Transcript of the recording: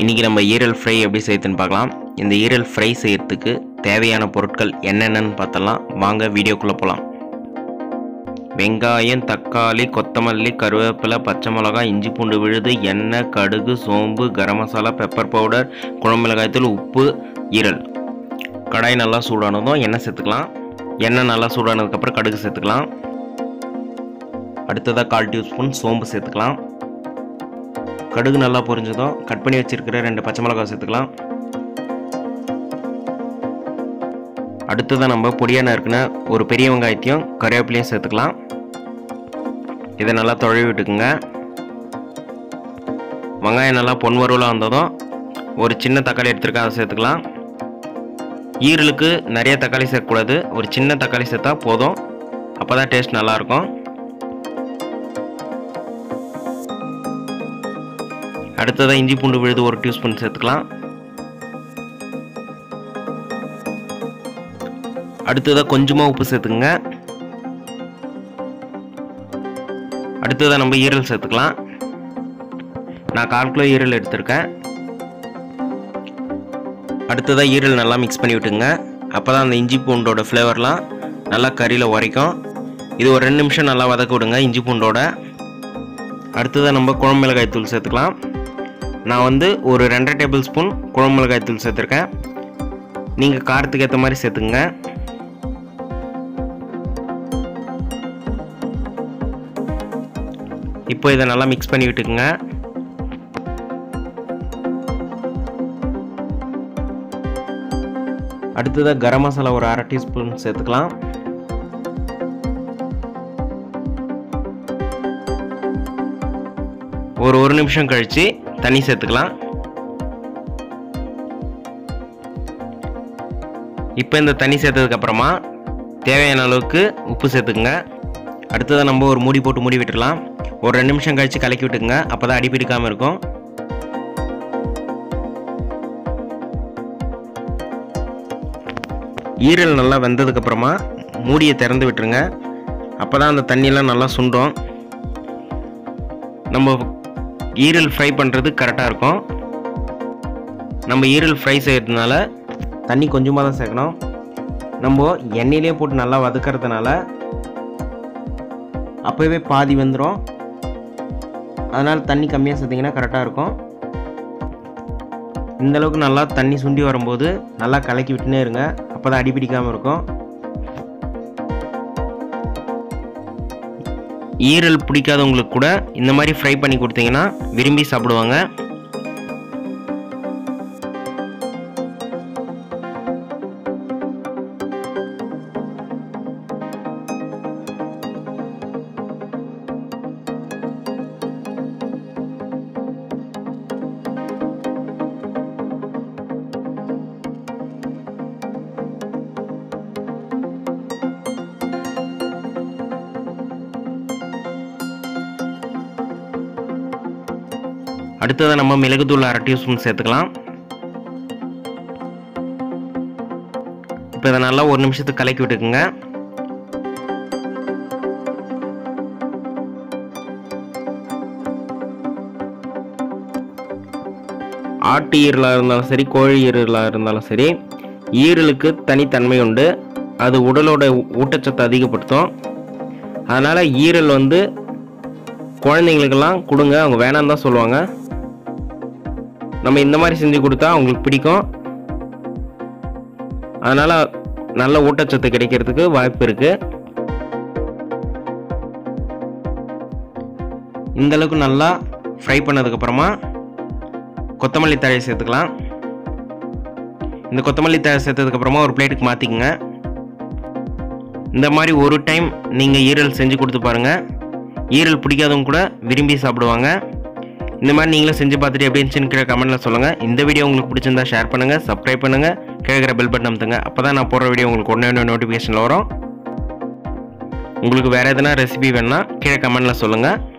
இன்றைக்கி நம்ம ஈரல் ஃப்ரை எப்படி செய்யுதுன்னு பார்க்கலாம் இந்த ஈரல் ஃப்ரை செய்யறதுக்கு தேவையான பொருட்கள் என்னென்னன்னு பார்த்தலாம் வாங்க வீடியோக்குள்ளே போகலாம் வெங்காயம் தக்காளி கொத்தமல்லி கருவேப்பிலை பச்சை மிளகாய் இஞ்சி பூண்டு விழுது எண்ணெய் கடுகு சோம்பு கரம் மசாலா பெப்பர் பவுடர் குழம்பு மிளகாய்த்தூள் உப்பு ஈரல் கடாய் நல்லா சூடானதும் எண்ணெய் சேர்த்துக்கலாம் எண்ணெய் நல்லா சூடானதுக்கப்புறம் கடுகு சேர்த்துக்கலாம் அடுத்ததாக கால் டீஸ்பூன் சோம்பு சேர்த்துக்கலாம் கடுகு நல்லா பொரிஞ்சதும் கட் பண்ணி வச்சிருக்கிற ரெண்டு பச்சை மிளகாய் சேர்த்துக்கலாம் அடுத்ததாக நம்ம பொடியாக நறுக்கின ஒரு பெரிய வெங்காயத்தையும் கருவேப்பிலையும் சேர்த்துக்கலாம் இதை நல்லா தொழவி விட்டுக்குங்க வெங்காயம் நல்லா பொன்வருவலாக வந்ததும் ஒரு சின்ன தக்காளி எடுத்துருக்கேன் அதை சேர்த்துக்கலாம் ஈரலுக்கு நிறைய தக்காளி சேர்க்கக்கூடாது ஒரு சின்ன தக்காளி சேர்த்தா போதும் அப்போ தான் டேஸ்ட் நல்லாயிருக்கும் அடுத்ததாக இஞ்சி பூண்டு விழுது ஒரு டீஸ்பூன் சேர்த்துக்கலாம் அடுத்ததாக கொஞ்சமாக உப்பு சேர்த்துக்குங்க அடுத்ததாக நம்ம ஈரல் சேர்த்துக்கலாம் நான் கால் கிலோ ஈரல் எடுத்திருக்கேன் அடுத்ததாக ஈரல் நல்லா மிக்ஸ் பண்ணி விட்டுங்க அப்போ தான் அந்த இஞ்சி பூண்டோட ஃப்ளேவர்லாம் நல்லா கறியில் உரைக்கும் இது ஒரு ரெண்டு நிமிஷம் நல்லா வதக்க விடுங்க இஞ்சி பூண்டோட அடுத்ததாக நம்ம குழம்பு மிளகாய் தூள் சேர்த்துக்கலாம் நான் வந்து ஒரு ரெண்டரை டேபிள் ஸ்பூன் குழம்பு மிளகாய் தூள் சேர்த்துருக்கேன் நீங்கள் காரத்துக்கு ஏற்ற மாதிரி சேர்த்துங்க இப்போ இதை நல்லா மிக்ஸ் பண்ணி விட்டுக்குங்க அடுத்ததாக கரம் மசாலா ஒரு அரை டீஸ்பூன் சேர்த்துக்கலாம் ஒரு ஒரு நிமிஷம் கழித்து தண்ணி சேர்த்துக்கலாம் இப்போ இந்த தண்ணி சேர்த்ததுக்கப்புறமா தேவையான அளவுக்கு உப்பு சேர்த்துக்குங்க அடுத்ததாக நம்ம ஒரு மூடி போட்டு மூடி விட்டுடலாம் ஒரு ரெண்டு நிமிஷம் கழித்து கலக்கி விட்டுக்குங்க அப்போ தான் அடி பிடிக்காமல் இருக்கும் ஈரல் நல்லா வெந்ததுக்கப்புறமா மூடியை திறந்து விட்டுருங்க அப்போ தான் அந்த தண்ணியெல்லாம் நல்லா சுண்டும் நம்ம ஈரல் ஃப்ரை பண்ணுறது கரெக்டாக இருக்கும் நம்ம ஈரல் ஃப்ரை செய்கிறதுனால தண்ணி கொஞ்சமாக தான் சேர்க்கணும் நம்ம எண்ணெயிலே போட்டு நல்லா வதக்கிறதுனால அப்போவே பாதி வந்துடும் அதனால் தண்ணி கம்மியாக சேர்த்திங்கன்னா கரெக்டாக இருக்கும் இந்த அளவுக்கு நல்லா தண்ணி சுண்டி வரும்போது நல்லா கலக்கி விட்டுனே இருங்க அப்போ தான் அடிப்பிடிக்காமல் இருக்கும் ஈரல் பிடிக்காதவங்களுக்கு கூட இந்த மாதிரி ஃப்ரை பண்ணி கொடுத்தீங்கன்னா விரும்பி சாப்பிடுவாங்க அடுத்ததாக நம்ம மிளகுத்தூள் அரை டீஸ்பூன் சேர்த்துக்கலாம் இப்போ இதை நல்லா ஒரு நிமிஷத்துக்கு கலக்கி விட்டுக்குங்க ஆட்டு ஈரலாக இருந்தாலும் சரி கோழி ஈரலாக இருந்தாலும் சரி ஈரலுக்கு தனித்தன்மை உண்டு அது உடலோட ஊட்டச்சத்தை அதிகப்படுத்தும் அதனால் ஈரல் வந்து குழந்தைங்களுக்கெல்லாம் கொடுங்க அவங்க வேணான்னு தான் சொல்லுவாங்க நம்ம இந்த மாதிரி செஞ்சு கொடுத்தா அவங்களுக்கு பிடிக்கும் அதனால் நல்ல ஊட்டச்சத்து கிடைக்கிறதுக்கு வாய்ப்பு இருக்குது இந்த அளவுக்கு நல்லா ஃப்ரை பண்ணதுக்கப்புறமா கொத்தமல்லி தழையை சேர்த்துக்கலாம் இந்த கொத்தமல்லி தழை சேர்த்ததுக்கப்புறமா ஒரு பிளேட்டுக்கு மாற்றிக்கங்க இந்த மாதிரி ஒரு டைம் நீங்கள் ஈரல் செஞ்சு கொடுத்து பாருங்கள் ஈரல் பிடிக்காதவங்க கூட விரும்பி சாப்பிடுவாங்க இந்த மாதிரி நீங்களும் செஞ்சு பார்த்துட்டு எப்படி இருந்துச்சுன்னு கீழே கமெண்ட்டில் சொல்லுங்கள் இந்த வீடியோ உங்களுக்கு பிடிச்சிருந்தா ஷேர் பண்ணுங்கள் சப்ஸ்கிரைப் பண்ணுங்கள் கேட்குற பெல் பட்டன் அமுத்துங்க அப்போ தான் நான் போடுற வீடியோ உங்களுக்கு ஒன்று ஒன்று நோட்டிஃபிகேஷனில் வரும் உங்களுக்கு வேறு எதனா ரெசிபி வேணுன்னா கீழே கமெண்ட்டில் சொல்லுங்கள்